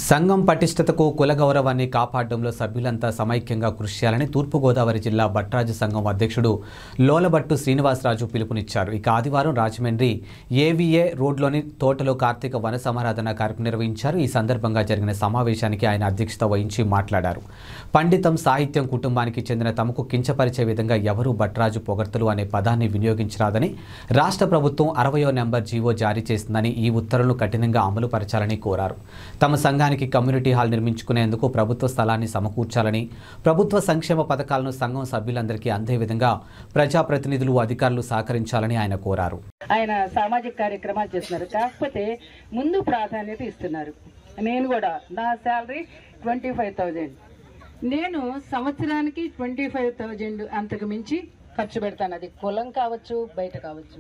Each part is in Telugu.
సంఘం పటిష్టతకు కుల గౌరవాన్ని కాపాడడంలో సభ్యులంతా సమైక్యంగా కృషి చేయాలని తూర్పుగోదావరి జిల్లా భట్రాజు సంఘం అధ్యక్షుడు లోలబట్టు శ్రీనివాసరాజు పిలుపునిచ్చారు ఇక ఆదివారం రాజమండ్రి ఏవిఏ రోడ్లోని తోటలో కార్తీక వన సమారాధన కార్యక్రమం నిర్వహించారు ఈ సందర్భంగా జరిగిన సమావేశానికి ఆయన అధ్యక్షత వహించి మాట్లాడారు పండితం సాహిత్యం కుటుంబానికి చెందిన తమకు కించపరిచే విధంగా ఎవరూ భట్రాజు పొగడ్తలు అనే పదాన్ని వినియోగించరాదని రాష్ట్ర ప్రభుత్వం అరవయో నెంబర్ జీవో జారీ చేసిందని ఈ ఉత్తర్వులను కఠినంగా అమలు పరచాలని కోరారు తమ సంఘానికి కమ్యూనిటీ హాల్ నిర్మించుకునేందుకు ప్రభుత్వ స్థలాన్ని సమకూర్చాలని ప్రభుత్వ సంక్షేమ పథకాలను సంఘం సభ్యులందరికీ అందే విధంగా ప్రజాప్రతినిధులు అధికారులు సహకరించాలని ఆయన కోరారు ఆయన సామాజిక కార్యక్రమాలు చేస్తున్నారు కాకపోతే ముందు ప్రాధాన్యత ఇస్తున్నారు నేను కూడా నా శాలరీ ట్వంటీ ఫైవ్ థౌజండ్ నేను సంవత్సరానికి ట్వంటీ ఫైవ్ థౌజండ్ అంతకు మించి ఖర్చు పెడతాను అది కులం కావచ్చు బయట కావచ్చు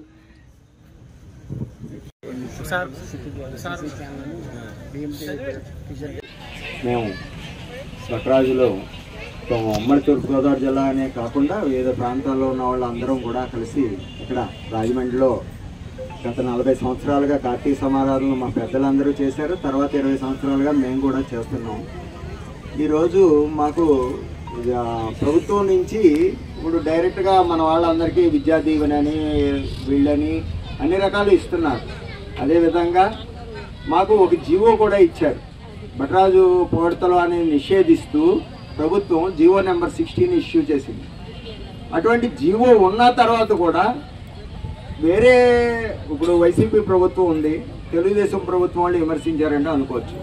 మేము భట్రాజులో ఉమ్మడి తూర్పుగోదావరి జిల్లా అనే కాకుండా వివిధ ప్రాంతాల్లో ఉన్న వాళ్ళందరం కూడా కలిసి ఇక్కడ రాజమండ్రిలో గత నలభై సంవత్సరాలుగా కార్తీక సమారాధనలు మా పెద్దలందరూ చేశారు తర్వాత ఇరవై సంవత్సరాలుగా మేము కూడా చేస్తున్నాం ఈరోజు మాకు ఆ, ప్రభుత్వం నుంచి ఇప్పుడు డైరెక్ట్గా మన వాళ్ళందరికీ విద్యా దీవెనని వీళ్ళని అన్ని రకాలు ఇస్తున్నారు అదేవిధంగా మాకు ఒక జీవో కూడా ఇచ్చారు భట్రాజు పోడతలు అనేది నిషేధిస్తూ ప్రభుత్వం జీవో నెంబర్ సిక్స్టీన్ ఇష్యూ చేసింది అటువంటి జీవో ఉన్న తర్వాత కూడా వేరే ఇప్పుడు వైసీపీ ప్రభుత్వం ఉంది తెలుగుదేశం ప్రభుత్వం వాళ్ళు విమర్శించారంటే అనుకోవచ్చు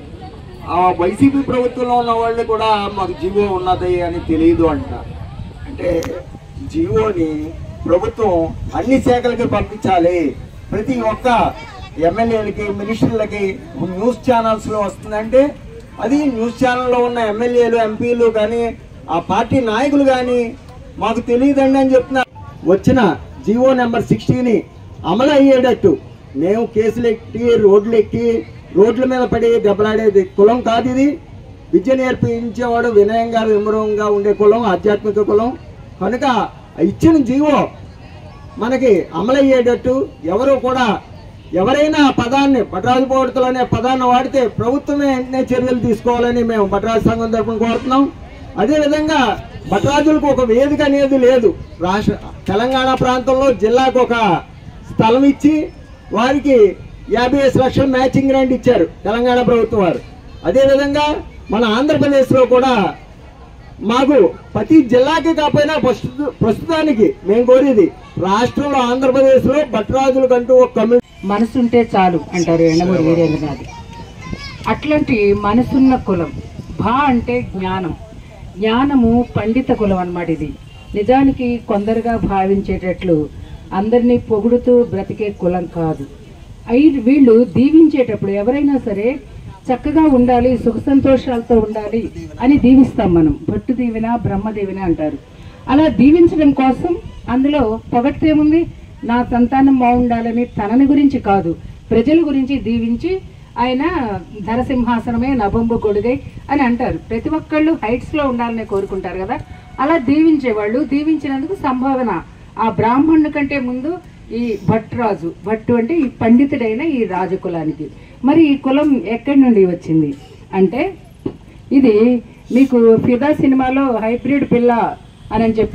ఆ వైసీపీ ప్రభుత్వంలో ఉన్న వాళ్ళు కూడా మాకు జీవో ఉన్నది అని తెలియదు అంట అంటే జీవోని ప్రభుత్వం అన్ని శాఖలకి పంపించాలి ప్రతి ఒక్క ఎమ్మెల్యేలకి మినిస్టర్లకి న్యూస్ ఛానల్స్లో వస్తుందంటే అది న్యూస్ ఛానల్లో ఉన్న ఎమ్మెల్యేలు ఎంపీలు కానీ ఆ పార్టీ నాయకులు కానీ మాకు తెలియదండి అని చెప్తున్నారు వచ్చిన జీవో నెంబర్ సిక్స్టీని అమలు అయ్యేటట్టు మేము కేసులు ఎక్కి రోడ్లు ఎక్కి రోడ్ల మీద పడి దెబ్బలాడేది కులం కాదు ఇది విద్య నేర్పించేవాడు వినయంగా విమరంగా ఉండే కులం ఆధ్యాత్మిక కులం కనుక ఇచ్చిన జీవో మనకి అమలయ్యేటట్టు ఎవరు కూడా ఎవరైనా ఆ పదాన్ని భట్రాజు పోగొడతలు అనే పదాన్ని వాడితే ప్రభుత్వమే వెంటనే చర్యలు తీసుకోవాలని మేము భట్రాజు సంఘం తరఫున కోరుతున్నాం అదేవిధంగా భట్రాజులకు ఒక వేదిక అనేది లేదు రాష్ట్ర తెలంగాణ ప్రాంతంలో జిల్లాకు ఒక స్థలం ఇచ్చి వారికి యాభై ఐదు లక్షల మ్యాచింగ్ గ్రాంట్ ఇచ్చారు తెలంగాణ ప్రభుత్వం వారు అదేవిధంగా మన ఆంధ్రప్రదేశ్లో కూడా మాకు ప్రతి జిల్లాకి కాకపోయినా ప్రస్తు ప్రస్తుతానికి మేము కోరేది రాష్ట్రంలో ఆంధ్రప్రదేశ్లో భట్రాజులకంటూ ఒక కమ్యూనిటీ మనసుంటే చాలు అంటారు ఎండమూరి వీరేంద్రనాథ్ అట్లాంటి మనసున్న కులం భా అంటే జ్ఞానం జ్ఞానము పండిత కులం అన్నమాట ఇది నిజానికి కొందరుగా భావించేటట్లు అందరినీ పొగుడుతూ బ్రతికే కులం కాదు అయి వీళ్ళు దీవించేటప్పుడు ఎవరైనా సరే చక్కగా ఉండాలి సుఖ సంతోషాలతో ఉండాలి అని దీవిస్తాం మనం భట్టు దీవెన బ్రహ్మ దీవెన అంటారు అలా దీవించడం కోసం అందులో పొగట్టేముంది నా సంతానం బాగుండాలని తనని గురించి కాదు ప్రజల గురించి దీవించి ఆయన ధరసింహాసనమే నభంబు గొడుగై అని అంటారు ప్రతి ఒక్కళ్ళు హైట్స్ లో ఉండాలని కోరుకుంటారు కదా అలా దీవించేవాళ్ళు దీవించినందుకు సంభావన ఆ బ్రాహ్మణుడి కంటే ముందు ఈ భట్రాజు భట్టు అంటే ఈ పండితుడైన ఈ రాజకులానికి మరి ఈ కులం ఎక్కడి నుండి వచ్చింది అంటే ఇది మీకు ఫిదా సినిమాలో హైబ్రిడ్ పిల్ల అని చెప్పి